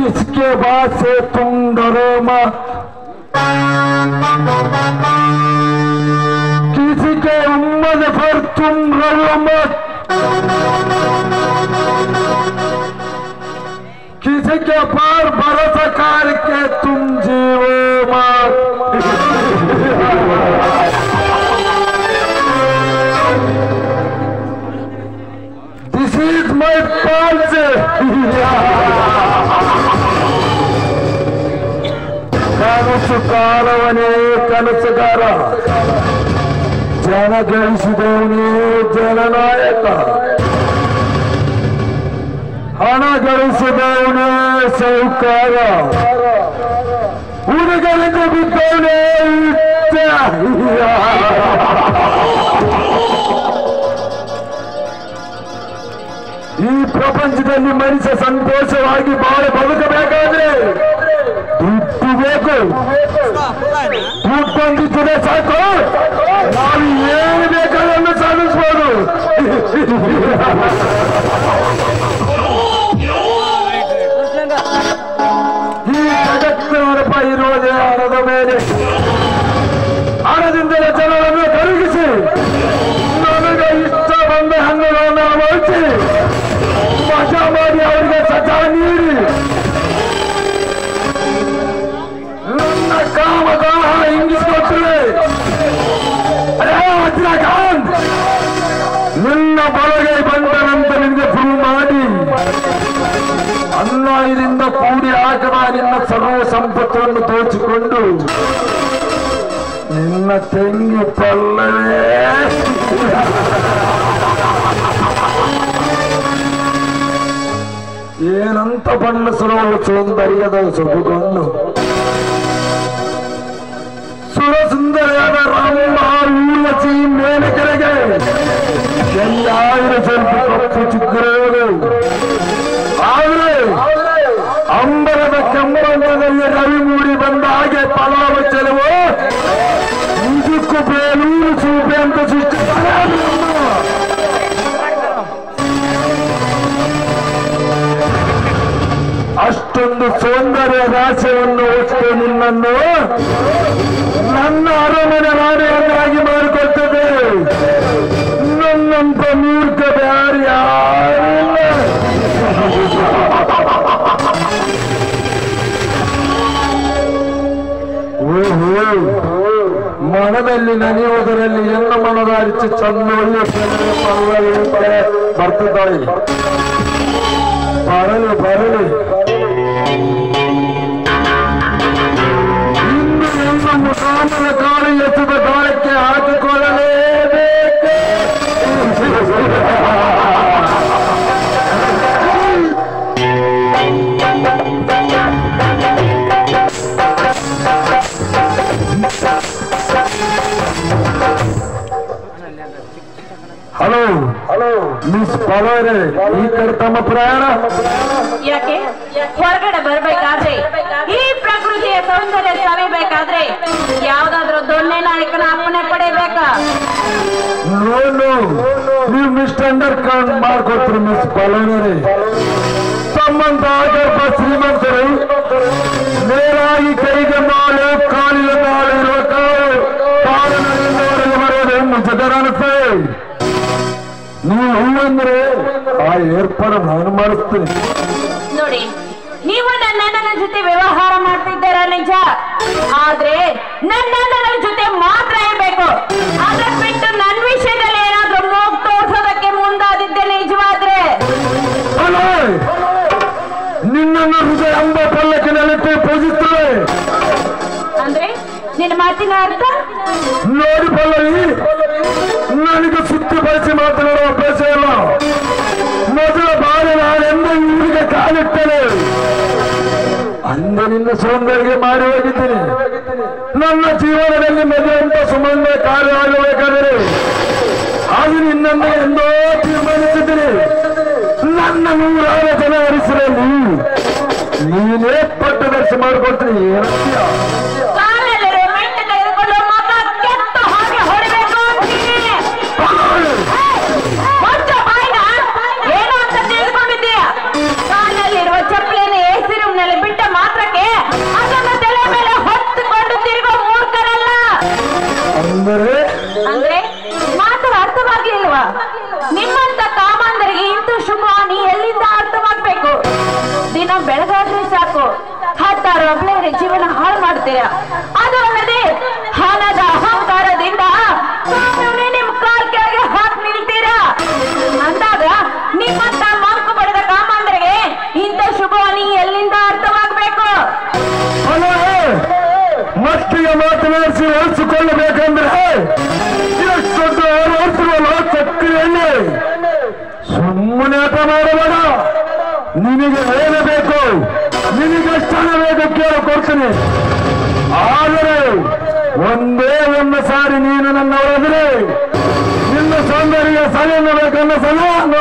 किसके बाद से तुम डरो मत किसी के उम्मत पर तुम रो मत किसी के पार भरोसा करके तुम जीवो मत This is my policy. ಕನಸು ಕಾಲವನೇ ಕನಸುಗಾರ ಜನ ಗಳಿಸಿದವನೇ ಜನನಾಯಕ ಹಣ ಗಳಿಸಿದವನೇ ಸೌಕಾರ ಹುಡುಗರಿಂದ ಬಿದ್ದವನೇ ಈ ಪ್ರಪಂಚದಲ್ಲಿ ಮನುಷ್ಯ ಸಂತೋಷವಾಗಿ ಬಾಳ ಬದುಕಬೇಕಾದ್ರೆ ದುಡ್ಡು ಬೇಕು ದುಡ್ಡು ಬಂದಿದ್ದರೆ ಸಾಕು ನಾವು ಏನು ಬೇಕಾದನ್ನು ಸಾಧಿಸ್ಬೋದು ಈ ಜಗತ್ತಿನವರಪ್ಪ ಇರುವುದೇ ಹಣದ ಮೇಲೆ ಹಣದಿಂದಲೇ ಜನರನ್ನು ಕರಗಿಸಿ ನನಗೆ ಇಷ್ಟ ಬಂದ ಹಣ್ಣುಗಳನ್ನು ಅನುಭವಿಸಿ ಮಜಾ ಮಾಡಿ ಅವರಿಗೆ ಸಜಾ ನೀಡಿ ನನ್ನ ಕಾಮದಾಹ ಹಿಂಗಿಸ್ಕೊಟ್ಟಿದೆ ಅರೇ ವಜ್ರಕಾಂತ್ ನಿನ್ನ ಬಲಗೈ ಬಂದ ನಂತರ ನಿನಗೆ ಪ್ರೂವ್ ಮಾಡಿ ಅನ್ಯಾಯದಿಂದ ಕೂಡಿ ಹಾಕದ ನಿನ್ನ ಸರ್ವ ಸಂಪತ್ತನ್ನು ದೋಚಿಕೊಂಡು ನಿನ್ನ ತೆಂಗಿ ಪಲ್ಲವೇ ಏನಂತ ಬಣ್ಣ ಸುರವು ಸೌಂದರ್ಯದ ಸೊಬಗನ್ನು ಸುರ ಸುಂದರಿಯಾದ ರಾಮ ಊರ್ವಶಿ ಮೇಲೆ ಕೆಳಗೆ ಎಲ್ಲಾಯಿರ ಸ್ವಲ್ಪ ಕಪ್ಪು ಚಿಕ್ಕರೋದು ಆದ್ರೆ ಅಂಬರದ ಕೆಂಬಣ್ಣದಲ್ಲಿ ರವಿ ಮೂಡಿ ಬಂದ ಹಾಗೆ ಪಲಾವ ಚೆಲುವು ಇದಕ್ಕೂ ಬೇಲೂರು ಸೂಪೆ ಅಂತ ಸೃಷ್ಟಿ ಅಷ್ಟೊಂದು ಸೌಂದರ್ಯ ರಾಶಿಯನ್ನು ಹೊತ್ತು ನಿನ್ನನ್ನು ನನ್ನ ಅರಮನೆ ರಾಣಿಯನ್ನಾಗಿ ಮಾಡಿಕೊಳ್ತದೆ ನನ್ನಂತ ಮೂರ್ಖ ಬ್ಯಾರಿ ಯಾರಿಲ್ಲ ಓಹೋ ಮನದಲ್ಲಿ ನೆನೆಯುವುದರಲ್ಲಿ ಎನ್ನ ಮನದ ಅರಿಚಿ ಚಂದೊಳ್ಳೆ ಬರ್ತಿದ್ದಾಳೆ ಬರಲಿ ಬರಲಿ ಇಂದು ನಿಮ್ಮ ಮುಖಾಮನ ಕಾಲು ಎತ್ತದ ಗಾಳಕ್ಕೆ ಹಾಕಿಕೊಳ್ಳಲೇಬೇಕು ಹಲೋ ಹಲೋ ಮಿಸ್ ಪವರ್ ಈ ಕಡೆ ತಮ್ಮ ಪ್ರಯಾಣ ಯಾಕೆ ಹೊರಗಡೆ ಬರ್ಬೇಕಾದ್ರೆ ಈ ಪ್ರಕೃತಿಯ ಸೌಂದರ್ಯ ಸವಿಬೇಕಾದ್ರೆ ಯಾವ್ದಾದ್ರು ದೊಣ್ಣೆ ನಾಯಕನ ಅಪ್ಪಣೆ ಪಡೆಬೇಕಾ ನೋ ನೋ ನೀವು ಮಿಸ್ಅಂಡರ್ಸ್ಟ್ಯಾಂಡ್ ಮಾಡ್ಕೊಟ್ರಿ ಮಿಸ್ ಪಲೋನರೇ ಸಂಬಂಧ ಆಗರ್ಭ ಶ್ರೀಮಂತರು ನೇರಾಗಿ ಕೈಗೆ ಮಾಲೆ ಕಾಲಿಗೆ ಮಾಲೆ ಇರುವ ಕಾಲು ಕಾಲಿನವರೆಗೆ ಬರೋದು ನಿಜದರ ಅನಿಸ್ತದೆ ನೀವು ಹೂವಂದ್ರೆ ಆ ಏರ್ಪಾಡು ನಾನು ಮಾಡಿಸ್ತೀನಿ ನೋಡಿ ನೀವು ನನ್ನ ಅಣ್ಣನ ಜೊತೆ ವ್ಯವಹಾರ ಮಾಡ್ತಿದ್ದೀರಾ ನಿಜ ಆದ್ರೆ ನನ್ನ ಅಣ್ಣನ ಜೊತೆ ಮಾತ್ರ ಇರ್ಬೇಕು ಅದನ್ನ ಬಿಟ್ಟು ನನ್ನ ವಿಷಯದಲ್ಲಿ ಏನಾದ್ರೂ ಮೂಗ್ ತೋರ್ಸೋದಕ್ಕೆ ಮುಂದಾದಿದ್ದೆ ನಿಜವಾದ್ರೆ ಅಲ್ಲ ನಿನ್ನನ್ನು ಹೃದಯ ಎಂಬ ಪಲ್ಲಕ್ಕಿನಲ್ಲಿಟ್ಟು ಪೂಜಿಸ್ತೇವೆ ಅಂದ್ರೆ ನಿನ್ನ ಮಾತಿನ ಅರ್ಥ ನೋಡಿ ಪಲ್ಲವಿ ನನಗೆ ಸುತ್ತಿ ಬಳಸಿ ಮಾತನಾಡುವ ಅಭ್ಯಾಸ ಇಲ್ಲ ಮೊದಲ ಬಾರಿ ನಾನೆಂದು ಊರಿಗೆ ಕಾಲಿಟ್ಟನೆ ಅಂದು ನಿನ್ನ ಸೌಂದರ್ಯ ಮಾಡಿ ಹೋಗಿದ್ದೀನಿ ನನ್ನ ಜೀವನದಲ್ಲಿ ಮದುವೆ ಅಂತ ಸುಮಂದ ಕಾರ್ಯ ಆಗಬೇಕಾದರೆ ಅದು ನಿನ್ನನ್ನು ಎಂದೋ ತೀರ್ಮಾನಿಸಿದ್ದೀನಿ ನನ್ನ ನೂರಾರು ಜನ ಹರಿಸಿರಲ್ಲಿ ನೀನೇ ಪಟ್ಟದರ್ಶಿ ಮಾಡಿಕೊಡ್ತೀನಿ ಏನಂತೀಯ ಕಾಲಲ್ಲಿರೋ ಮೆಟ್ಟು ತೆಗೆದುಕೊಂಡು ಮಗ ಕೆತ್ತು ಹಾಗೆ ಹೊಡಿಬೇಕು ಅಂತೀನಿ. ಮುಚ್ಚು ಬಾಯ್ನ. ಏನು ಅಂತ ತಿಳ್ಕೊಂಡಿದ್ದೀಯ ಕಾಲಲ್ಲಿರುವ ಚಪ್ಪಲಿನ ಎಸಿ ರೂಮ್ನಲ್ಲಿ ಸಾಕು ಹತ್ತಾರು ಒಬ್ಳೆಯರ ಜೀವನ ಹಾಳು ಮಾಡ್ತೀರಾ ಅದು ಅಲ್ಲದೆ ಹಣದ ಅಹಂಕಾರದಿಂದ ತಾವೇ ನಿಮ್ ಕಾಲ್ ಕೆಳಗೆ ಹಾಕಿ ನಿಲ್ತೀರಾ ಅಂದಾಗ ನಿಮ್ಮಂತ ಮಂಕು ಪಡೆದ ಕಾಮಾಂಧರಿಗೆ ಇಂಥ ಶುಭವಾಣಿ ಎಲ್ಲಿಂದ ಅರ್ಥವಾಗಬೇಕು ಅಲ್ಲವೇ ಮಟ್ಟಿಗೆ ಮಾತನಾಡಿಸಿ ಉಳಿಸಿಕೊಳ್ಳಬೇಕಂದ್ರೆ ಎಷ್ಟೊಂದು ಓಡಿಸುವಲ್ಲ ಚಕ್ರಿಯಲ್ಲಿ ಸುಮ್ಮನೆ ಆಟ ಮಾಡಬೇಡ ನಿನಗೆ ಏನು ಬೇಕು ನಿನಗೆ ಎಷ್ಟು ಹಣ ಬೇಕು ಕೇಳಿ ಕೊಡ್ತೀನಿ ಆದರೆ ಒಂದೇ ಒಂದು ಸಾರಿ ನೀನು ನನ್ನ ಒಳಗಿರೆ ನಿನ್ನ ಸೌಂದರ್ಯ ಸಲಹೆ ಬೇಕನ್ನ ಸಲಹೆ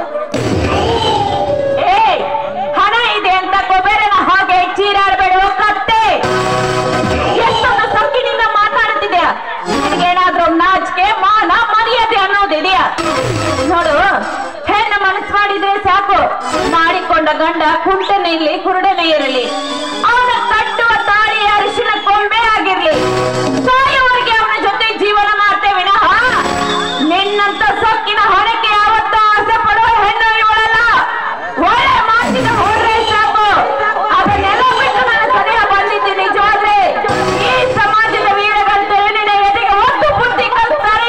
ಏ ಹಣ ಇದೆ ಅಂತ ಕೊಬೇರನ ಹಾಗೆ ಚೀರಾಡಬೇಡ ಕತ್ತೆ ಎಷ್ಟೊಂದು ಸೊಕ್ಕಿನಿಂದ ಮಾತಾಡುತ್ತಿದ್ಯಾ ನಿನಗೇನಾದ್ರೂ ನಾಚಿಕೆ ಮಾನ ಮರ್ಯಾದೆ ಅನ್ನೋದಿದೆಯಾ ನೋಡು ಹೆಣ್ಣು ಮನಸ್ಸು ಮಾಡಿದ್ರೆ ಸಾಕು ಮಾಡಿಕೊಂಡ ಗಂಡ ಕುಂಟನೆ ಇರಲಿ ಕುರುಡನೆ ಇರಲಿ ಅವನ ಕಟ್ಟುವ ತಾಳಿ ಅರಿಶಿನ ಕೊಂಬೆ ಆಗಿರ್ಲಿ ಸಾಯುವವರೆಗೆ ಅವನ ಜೊತೆ ಜೀವನ ಮಾಡ್ತೇವೆ ವಿನಃ ನಿನ್ನಂತ ಸೊಕ್ಕಿನ ಹಣಕ್ಕೆ ಯಾವತ್ತೂ ಆಸೆ ಪಡುವ ಹೆಣ್ಣು ಇವಳಲ್ಲ ಒಳ್ಳೆ ಮಾತಿನ ಹೊಡ್ರೆ ಸಾಕು ಅದನ್ನೆಲ್ಲ ಬಿಟ್ಟು ನನ್ನ ಸನಿಹ ಬಂದಿದ್ದು ನಿಜವಾದ್ರೆ ಈ ಸಮಾಜದ ವೀರಗಂತೇಳಿ ನಿನ್ನ ಎದೆಗೆ ಒಂದು ಬುದ್ಧಿ ಕಲ್ತಾರೆ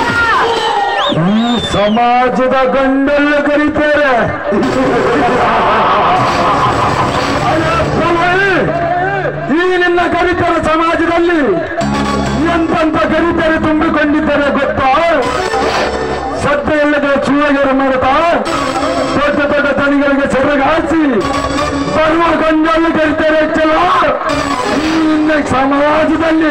ಈ ಸಮಾಜದ ಗಂಡಲ್ಲ ಕರೀತಾರೆ ಅಯ್ಯಪ್ಪವೇ, ಈ ನಿನ್ನ ಕರಿತರ ಸಮಾಜದಲ್ಲಿ ಎಂತೆಂತ ಕರಿತಾರೆ ತುಂಬಿಕೊಂಡಿದ್ದಾರೆ ಗೊತ್ತಾ ಸದ್ಯ ಇಲ್ಲದೆ ಚೂಳಗೆರೆ ಮಾಡುತ್ತಾ ದೊಡ್ಡ ದೊಡ್ಡ ತನಿಗಳಿಗೆ ಸೆರಗಾಸಿ ಬರುವ ಗಂಡಲ್ಲಿ ಕರಿತಾರೆ ಹೆಚ್ಚಲ್ಲ ಈ ನಿನ್ನ ಸಮಾಜದಲ್ಲಿ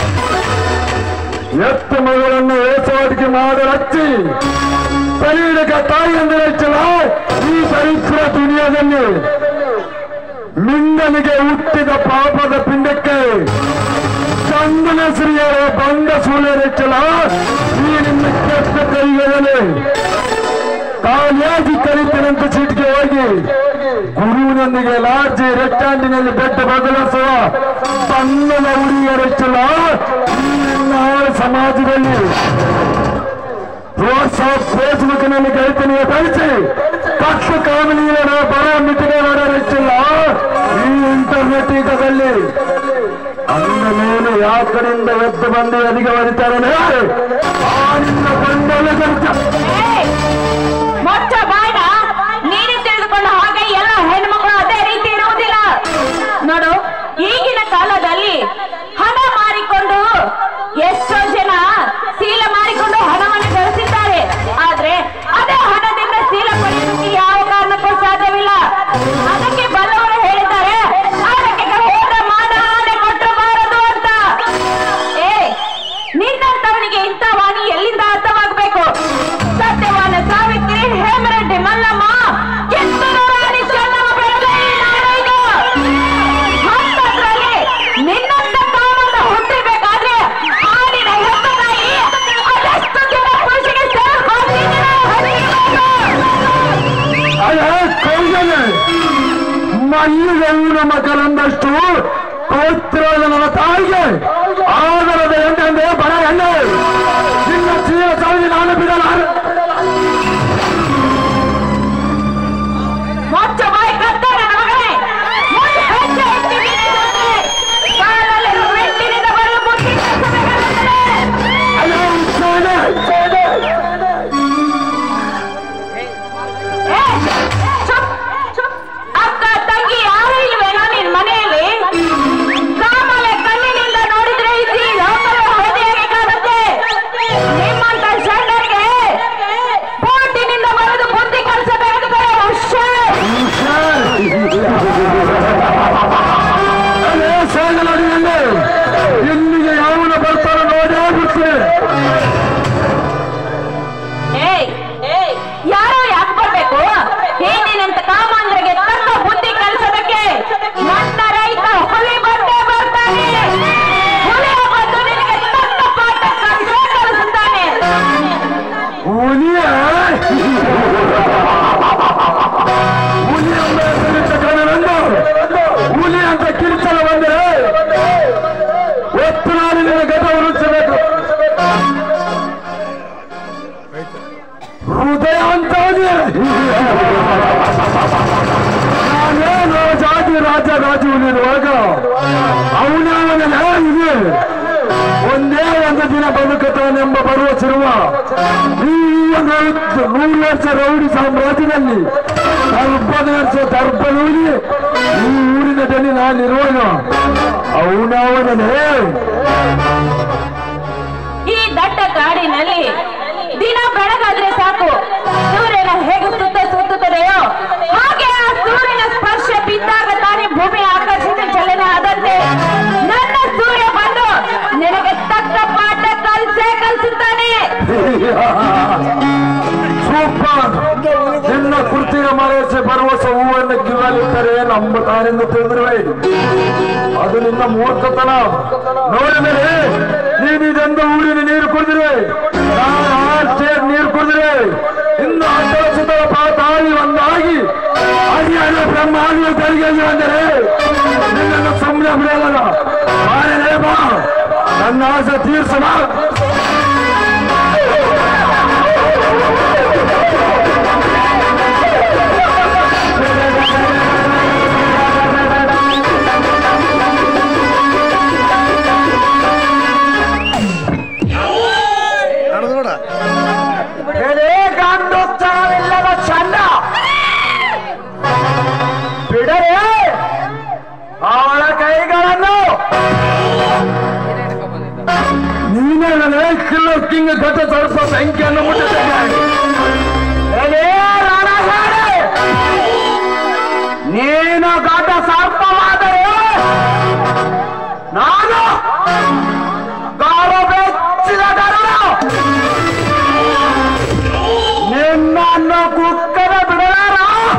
ಎತ್ತ ಮಗಳನ್ನು ಏಸವಾಟಿಕೆ ಮಾಡರಚ್ಚಿ ತಲೀಡಕ ತಾಯಿ ಅಂದರೆ ಹೆಚ್ಚಲ ಈ ದರಿದ್ರ ದುನಿಯಾದಲ್ಲಿ ಮಿಂಗನಿಗೆ ಹುಟ್ಟಿದ ಪಾಪದ ಪಿಂಡಕ್ಕೆ ಚಂದನ ಶ್ರೀಯರ ಬಂದ ಸೂಳ್ಯರೆಚ್ಚಲ ಈ ನಿಮ್ಮ ಕೆಟ್ಟ ಕೈಗಳಲ್ಲಿ ಕಾಲೇಜಿ ಕಲಿತೇನಂತ ಸೀಟ್ಗೆ ಹೋಗಿ ಗುರುವಿನೊಂದಿಗೆ ಲಾಡ್ಜಿ ರೆಸ್ಟಾರೆಂಟಿನಲ್ಲಿ ಬೆಟ್ಟ ಬದಲಿಸುವ ಬಣ್ಣದ ಹುಡುಗಿಯರೆಚ್ಚಲ ಈ ನಿಮ್ಮ ಸಮಾಜದಲ್ಲಿ ವಾಟ್ಸ್ಆಪ್ ಫೇಸ್ಬುಕ್ನಲ್ಲಿ ಗೆಳತಿನಿಗೆ ಕಳಿಸಿ ಪಕ್ಷ ಕಾಮಿನಿಯರ ಬರ ಮಿತಿಗೆರಚಿಲ್ಲ ಈ ಇಂಟರ್ನೆಟ್ ಯುಗದಲ್ಲಿ ಅಂದ ಮೇಲೆ ಯಾವ ಕಡೆಯಿಂದ ಎದ್ದು ಬಂದು ಅಧಿಕ ಬರೀತಾರೆ ಆ ನಿನ್ನ ಬಂಡಲು ಏಯ್! ಮೊಟ್ಟ ಬಾಯ್ನ ನೀನು ತಿಳಿದುಕೊಂಡ ಹಾಗೆ ಎಲ್ಲ ಹೆಣ್ಮಕ್ಳು ಅದೇ ರೀತಿ ಇರುವುದಿಲ್ಲ ನೋಡು ಈಗಿನ ಕಾಲದಲ್ಲಿ ಹಣ ಮಾರಿಕೊಂಡು ಎಷ್ಟೋ ಜನ ಶೀಲ ಮಾರಿಕೊಂಡು ಹಣವನ್ನು ಗಳಿಸಿದ್ದಾರೆ ಆದ್ರೆ ಅದೇ ಹಣದಿಂದ ಶೀಲ ಪಡೆಯುವುದಕ್ಕೆ ಯಾವ ಕಾರಣಕ್ಕೂ ಸಾಧ್ಯವಿಲ್ಲ ಅದಕ್ಕೆ ಬಲ್ಲವರು ಹೇಳಿದ್ದಾರೆ ಅದಕ್ಕೆ ಹೋದ ಮಾನ ಆನೆ ಕೊಟ್ಟರು ಬಾರದು ಅಂತ ಏ ನಿನ್ನಂತವನಿಗೆ ಇಂಥ ವಾಣಿ ಎಲ್ಲಿಂದ ಅರ್ಥವಾಗಬೇಕು ಸತ್ಯವಾನ ಸಾವಿತ್ರಿ ಹೇಮರೆಡ್ಡಿ ಮಲ್ಲಮ್ಮ ಕಿತ್ತೂರು ರಾಣಿ ಚೆನ್ನಮ್ಮ ಬೆಳಗ್ಗೆ ಈ ನಾಡು ಇದು. ಅಂಥದ್ರಲ್ಲಿ ನಿನ್ನಂತ ಕಾಮನ್ನ ಹುಟ್ಟಿರ್ಬೇಕಾದ್ರೆ ಆಡಿನ ಹೆತ್ತ ತಾಯಿ ಅದೆಷ್ಟು ದಿನ ಖುಷಿಗೆ ಕೌಶಲ್ಯ ಮಲ್ಲಿಗೆಲ್ಲ ಮಕ್ಕಳಂದಷ್ಟು ಪವಿತ್ರವಾದ ನನ್ನ ತಾಯಿಗೆ ಆದರದ ಎಂಟಂದೆ ಬಡ ಎಣ್ಣೆ ನಿನ್ನ ಜೀವ ಸಾವಿಗೆ ನಾನು ಬಿಡಲಾರೆ ಮೊಚ್ಚ ಬಾಯಿ ಕತ್ತಾರ ಮಗನೇ ಮುಂದೆ ಹೆಜ್ಜೆ ಇಟ್ಟು ನಿನ್ನ ಜೊತೆ ಕಾಲಲ್ಲಿರುವ ಮೆಟ್ಟಿನಿಂದ ಬರುವ ಬುದ್ಧಿ ಕಸಬೇಕಾಗುತ್ತದೆ. ಅಯ್ಯೋ, ಸೋನೆ, ಸೋನೆ. ಏ, ಚುಪ್, ಚುಪ್. ಅಕ್ಕ ತಂಗಿ ಯಾರು ಇಲ್ವೇನೋ ನಿನ್ ಮನೆಯಲ್ಲಿ ಕಾಮಲೆ ಕಣ್ಣಿನಿಂದ ನೋಡಿದ್ರೆ ಇದ್ದಿ ಲೋಕವೇ ಹಳದಿಯಾಗಿ ಕಾಣುತ್ತೆ ನಿಮ್ಮಂತ ಷಂಡರಿಗೆ ಅವನಿರುವಾಗ ಅವನವನ ಇದೆ ಒಂದೇ ಒಂದು ದಿನ ಬದುಕುತ್ತಾನೆಂಬ ಭರವಸಿರುವ ಈ ಒಂದು ನೂರು ವರ್ಷ ರೌಡಿ ಸಾಮ್ರಾಜ್ಯದಲ್ಲಿ ದರ್ಪದ ವರ್ಷ ದರ್ಪದಲ್ಲಿ ಈ ಊರಿನಲ್ಲಿ ನಾನಿರುವಾಗ ಅವನವನೇ ಈ ದಟ್ಟ ಕಾಡಿನಲ್ಲಿ ದಿನ ಬೆಳಗಾದ್ರೆ ಸಾಕು ಸೂರ್ಯನ ಹೇಗೆ ಸುತ್ತ ಸುತ್ತುತ್ತದೆಯೋ ಹಾಗೆ ಆ ಸೂರ್ಯನ ಸ್ಪರ್ಶ ಬಿದ್ದಾಗ ತಾನೇ ಭೂಮಿ ಆಕರ್ಷಿತ ಚಲನೆ ಆದಂತೆ ನನ್ನ ಸೂರ್ಯ ಬಂದು ನಿನಗೆ ತಕ್ಕ ಪಾಠ ಕಲ್ಸೇ ಕಲಿಸುತ್ತಾನೆ ಸೂಪರ್ ನಿನ್ನ ಕೃತಿಯ ಮರೆಸಿ ಭರವಸೆ ಹೂವನ್ನು ಕಿವಲಿಟ್ಟರೆ ನಂಬುತ್ತಾರೆಂದು ತಿಳಿದಿರುವೆ ಅದು ನಿನ್ನ ಮೂರ್ಖತನ ನೋಡಿದರೆ ನೀನು ಇದೊಂದು ಊರಿನ ನೀರು ಕುಡಿದಿರುವೆ ನಾನು ಆ ಸ್ಟೇಟ್ ನೀರು ಕುಡಿದಿರುವೆ ಇನ್ನು ಅಡ್ಡಸುತ್ತ ತಾಯಿ ಒಂದಾಗಿ ಹರಿಯಾಣ ಬ್ರಹ್ಮಾಂಡ ಕೈಗೆ ಅಂದರೆ ನಿನ್ನನ್ನು ಸುಮ್ಮನೆ ಬಿಡಲ್ಲ ಬಾರಲೇ ಬಾ ನನ್ನ ಆಸೆ ತೀರ್ಸಲ ನಡೆದೋಡ ಬೆಲೆ ಗಂಡೋತ್ಸವವಿಲ್ಲದ ಚಂದ ಬಿಡರೆ ಅವಳ ಕೈಗಳನ್ನು ನೀನೇ ಕಿಲೋ ಕಿಂಗ್ ಘಟ ಸ್ವಲ್ಪ ಸಂಖ್ಯೆಯನ್ನು ಮುಟ್ಟಿದ್ದೇನೆ ಎಲೆ ರಣಗಾಡೆ, ನೀನು ಘಟ ಸರ್ಪವಾದರೆ ನಾನು ಗಾಢ ಬೆಚ್ಚಿದ ಗರುಡ ನಿನ್ನನ್ನು ಕುಕ್ಕದ ಬಿಡಲಾರ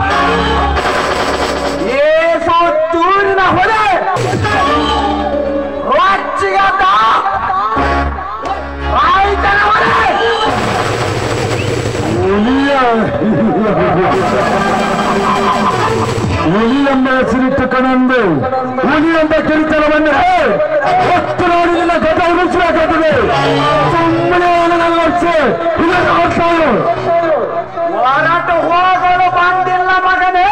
ಏ ಸೌತೂರಿನ ಹೊಲೆ ರೊಚ್ಚಿಗದ ರಾಯ್ತನ ಹೊಲೆ ಹುಲಿ ಎಂಬ ಹೆಸರಿಟ್ಟುಕೊಂಡೆಂದು ಹುಲಿ ಎಂಬ ಕಿರಿತನ ಬಂದರೆ ಹೊತ್ತು ನೋಡಿದಿಲ್ಲ ಗತ ಉಳಿಸಬೇಕಾಗುತ್ತದೆ ಸುಮ್ಮನೆ ಅವನನ್ನು ವರ್ಷೆ ಇದನ್ನು ಹೊರತಾಳು ಹೋರಾಟ ಹೋಗಲು ಬಂದಿಲ್ಲ ಮಗನೇ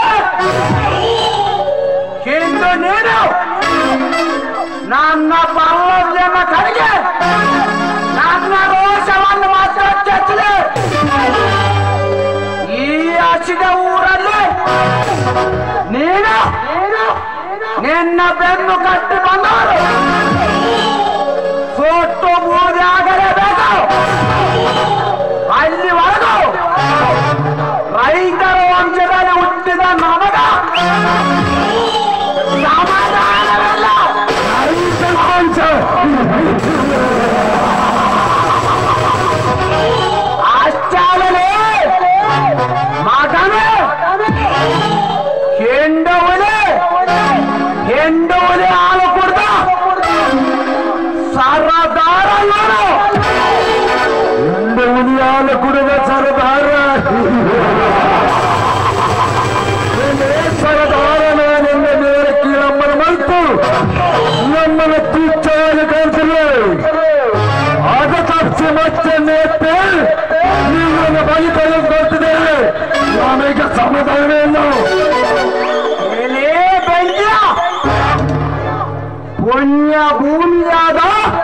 ಇಂದು ನೀನು ನನ್ನ ಪಲ್ಲವ್ಯನ ಕಡೆಗೆ ನನ್ನ ರೋಷವನ್ನು ಮಾತ್ರ ಚಚ್ಚಲೆ ಈ ಹಸಿದ ಊರಲ್ಲಿ ನೀನು ನಿನ್ನ ಬೆನ್ನು ಕಟ್ಟಿ ಬಂದವರು ಸೊಟ್ಟು ಬೂದಿ ಆಗಲೇಬೇಕು ಅಲ್ಲಿವರೆಗೂ ರೈತರ ವಂಶದಲ್ಲಿ ಹುಟ್ಟಿದ ನಮಗ ಸಮಾಧಾನವಿಲ್ಲ ರೈತರ ವಂಶ ಅಷ್ಟಾಗಲೇ ಮಗನೇ ಹೆಂಡವಲೆ ಹೆಂಡವಲೆ ಹಾಲು ಕುಡ್ದ ಸರದಾರ ಇವನು ಹೆಂಡವಲಿ ಹಾಲು ಕುಡಿದ ಸರದಾರ ಏನೇ ಸರದಾರ ನಾನೆಂದ ಮೇಲೆ ಕೀಳಮ್ಮನ ಮಲ್ತು ನಮ್ಮನ್ನು ತುಚ್ಛವಾಗಿ ಕಾಣಿಸಿಲ್ಲ ಆಗ ತಪ್ಪಿಸಿ ಮತ್ತೆ ನೇತೆ ನೀವು ನನ್ನ ಬಳಿ ತೆಗೆದುಕೊಳ್ತಿದ್ದೇವೆ ನಮಗೆ ಸಮಾಧಾನವೇ ಇಲ್ಲ ಏನೇ ಬೆಂಕಿಯ ಪುಣ್ಯ ಭೂಮಿಯಾದ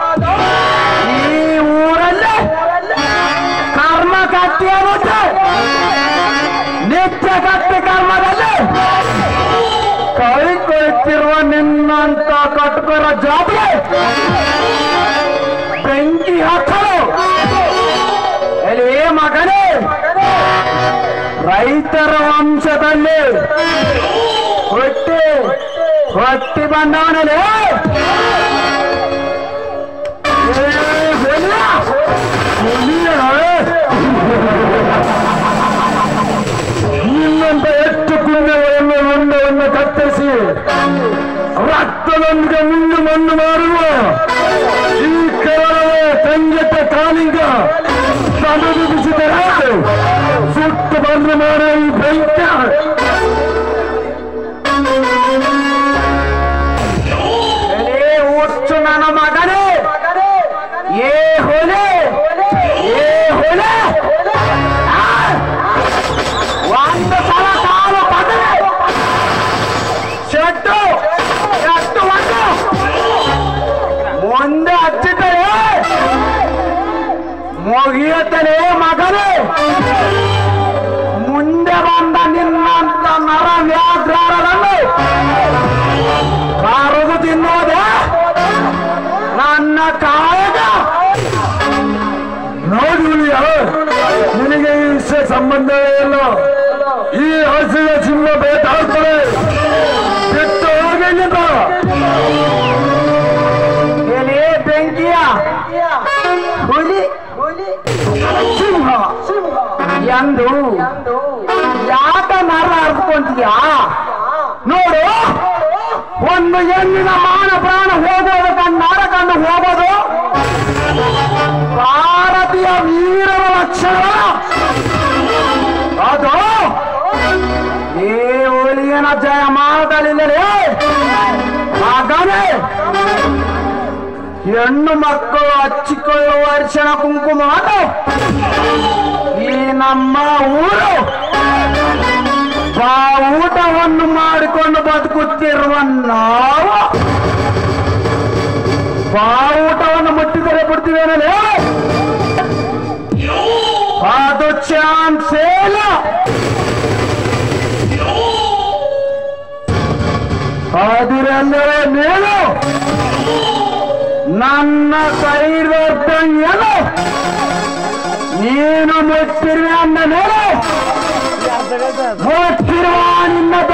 ಈ ಊರಲ್ಲಿ ಕರ್ಮ ಕಟ್ಟಿಯಾಗುತ್ತೆ ನಿತ್ಯ ಕಟ್ಟಿ ಕರ್ಮದಲ್ಲಿ ಕೈ ಕೊಯ್ತಿರುವ ನಿನ್ನಂತ ಕಟ್ಬರ ಜಾತಿಗೆ ಬೆಂಕಿ ಹಾಕಲು ಎಲೇ ಮಗನೇ ರೈತರ ವಂಶದಲ್ಲಿ ಹುಟ್ಟಿ ಹುಟ್ಟಿ ಬಂದವನಲ್ಲೇ ನಿನ್ನಂತ ಹೆಚ್ಚು ಪುಣ್ಯಗಳನ್ನು ಮುಂಡವನ್ನು ಕತ್ತರಿಸಿ ರಕ್ತದೊಂದಿಗೆ ಮುಂದೆ ಮಣ್ಣು ಮಾಡುವ ಈ ಕೇವಲವೇ ಸಂಗೀತ ಕಾಲಿಂಗ ಸಮೀಪಿಸಿದರೆ ಸುಟ್ಟು ಬಂದು ಮಾಡೋ ಈ ಬೆಂಕ ಎಲೇ ಹುಚ್ಚು ನನ್ನ ಮಗನೇ ಏ ಹೊಲೆ ಏ ಹೊಲೆ ಆ! ಒಂದು ಸಲ ಕಾಲು ಪದರೆ ಶೆಟ್ಟು ಮುಗಿಯುತ್ತಲೇ ಮಗನೇ ಮುಂದೆ ಬಂದ ನಿನ್ನಂತ ನರ ವ್ಯಾಘ್ರರನ್ನು ಕಾರುದು ತಿನ್ನೋದೆ ನನ್ನ ಕಾಯಕ ನೋಡಿ ನಿನಗೆ ಈ ವಿಷಯ ಸಂಬಂಧವೇ ಇಲ್ಲ ಈ ಹಸಿದ ಸಿಂಹ ಬೇಟಾಡ್ತದೆ ಬಿಟ್ಟು ಹೋಗಿಲ್ಲ ಎಲೆ ಬೆಂಕಿಯ ಹುಲಿ ಸಿಂಹ ಎಂದು ಯಾಕ ನರ ಅರ್ಕೊಂತೀಯಾ ನೋಡು ಒಂದು ಹೆಣ್ಣಿನ ಮಾನ ಪ್ರಾಣ ಹೋಗೋದು ಕಣ್ಣಾರ ಕಣ್ಣು ಹೋಗೋದು ಭಾರತೀಯ ವೀರರ ಲಕ್ಷಣ ಅದು ಈ ಹುಲಿಯನ ಜಯ ಮಾಡಲಿಲ್ಲರೇ ಮಗನೇ ಹೆಣ್ಣು ಮಕ್ಕಳು ಹಚ್ಚಿಕೊಳ್ಳುವ ಅರಿಶಿಣ ಕುಂಕುಮವನ್ನು ಈ ನಮ್ಮ ಊರು ಊಟವನ್ನು ಮಾಡಿಕೊಂಡು ಬದುಕುತ್ತಿರುವ ನಾವು ಬಾವುಟವನ್ನು ಮುಟ್ಟಿದರೆ ಬಿಡ್ತೀವೇನಲೇ ಅದು ಚಾನ್ಸ್ ಇಲ್ಲ ಅದಿರೆಂದರೆ ನೀನು ನನ್ನ ಕೈದರ್ದಂಗೆನು ನೀನು ಮುಟ್ಟಿರುವೆ ಅಂದ ಮೇಲೆ ಮುಟ್ಟಿರುವ ನಿನ್ನ